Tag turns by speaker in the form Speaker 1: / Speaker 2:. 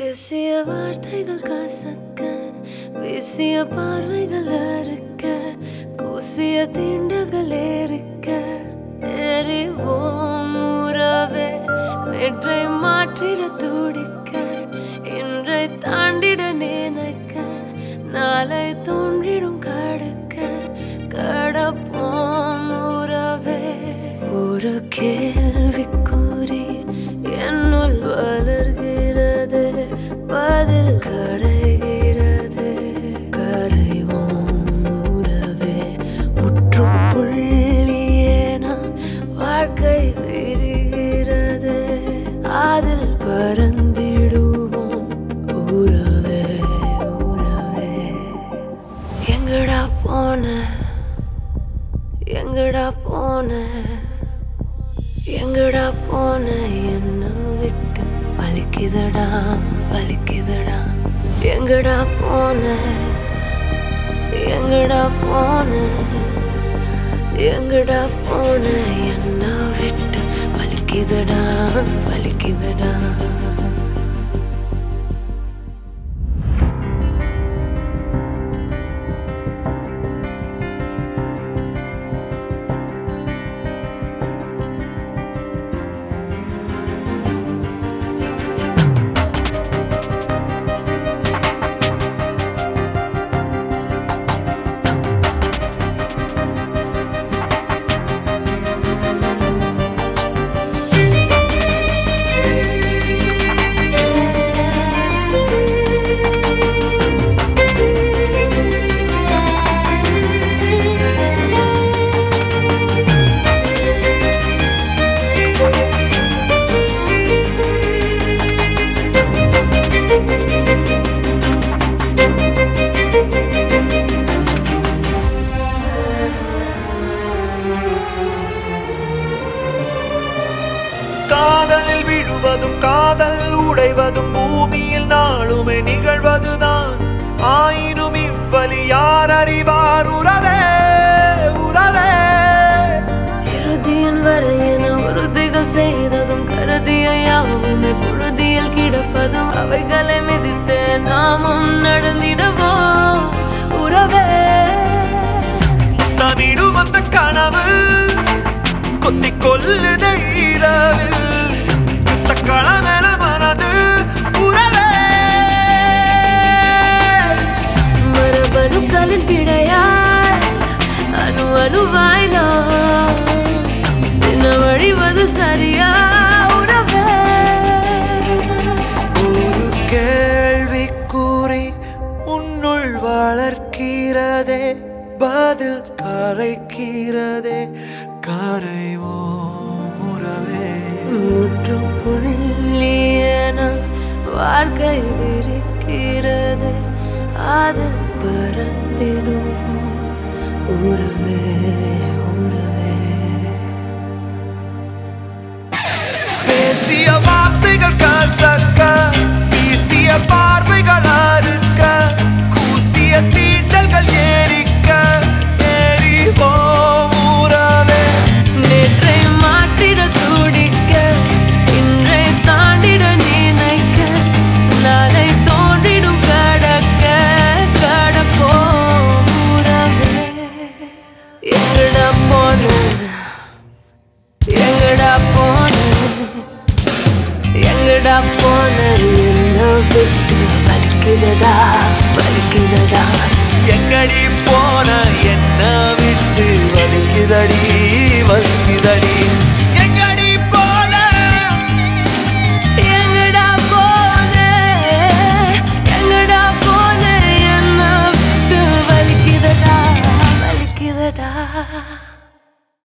Speaker 1: பேசிய வார்த்தைகள் கசக்க வீசிய பார்வைகள் அறுக்க கூசிய தீண்டுகள் ஏறிக்க எறிவோம் உறவே நேற்றை மாற்றிட துடிக்க இன்றை தாண்டிட நினைக்க நாளை தோன்றிடும் கடக்க கடப்போம் உறவே ஒரு கேள்விக்குறி என்னுள் வளர்கிறது பதில் கரைகிறது கரைவோம் உறவே முற்றுப்புள்ளியே நாம் வாழ்க்கை விரிகிறது அதில் பறந்திடுவோம் உறவே உறவே எங்கடா போன எங்கடா போன எங்கடா போன என்ன விட்டு வலிக்குதடா வலிக்குதடா எங்கடா போன எங்கடா போன எங்கடா போன என்ன விட்டு வலிக்குதடா வலிக்குதடா
Speaker 2: காதலில் விழுவதும் காதல் உடைவதும் பூமியில் நாளுமே நிகழ்வதுதான் ஆயினும் இவ்வழி யார் அறிவார் உறவே உறவே
Speaker 1: இறுதியின் வரை என உறுதிகள் செய்ததும் கருதிய யாவுமே புழுதியில் கிடப்பதும் அவைகளை மிதித்து நாமும் நடந்திடுவோம் உறவே
Speaker 2: தனிடும் அந்த கனவு கொத்திக் கொல்லுதை இரவில் யுத்த களமென மனது உறவே
Speaker 1: மரபணுக்களின் பிழையாய் அணு அணுவாய் நாம் தின வழிவது சரியா உறவே
Speaker 2: ஒரு கேள்விக்கூறி உன்னுள் வளர்க்கிறதே பதில் கரைக்கிறதே கரைவோ உறவே
Speaker 1: முற்றுப்புள்ளியன வாழ்க்கை விரிக்கிறது அதில் பறந்திடுவோம் உறவே உறவே
Speaker 2: பேசிய வார்த்தைகள் கசக்க வீசிய பார்வைகள் அறுக்க கூசிய தீண்டல்கள் ஏறிக்க ஏறிவோம் உறவே
Speaker 1: நேற்றை மாற்றிட துடிக்க இன்றை தாண்டிட நினைக்க நாளை தோன்றிடும் கடக்க கடப்போம் உறவே எங்கடா போன எங்கடா போன எங்கடா போன என்ன விட்டு வலிக்குதடா வலிக்குதடா
Speaker 2: எங்கடி போன என்ன விட்டு வலிக்குதடி வலிக்குதடி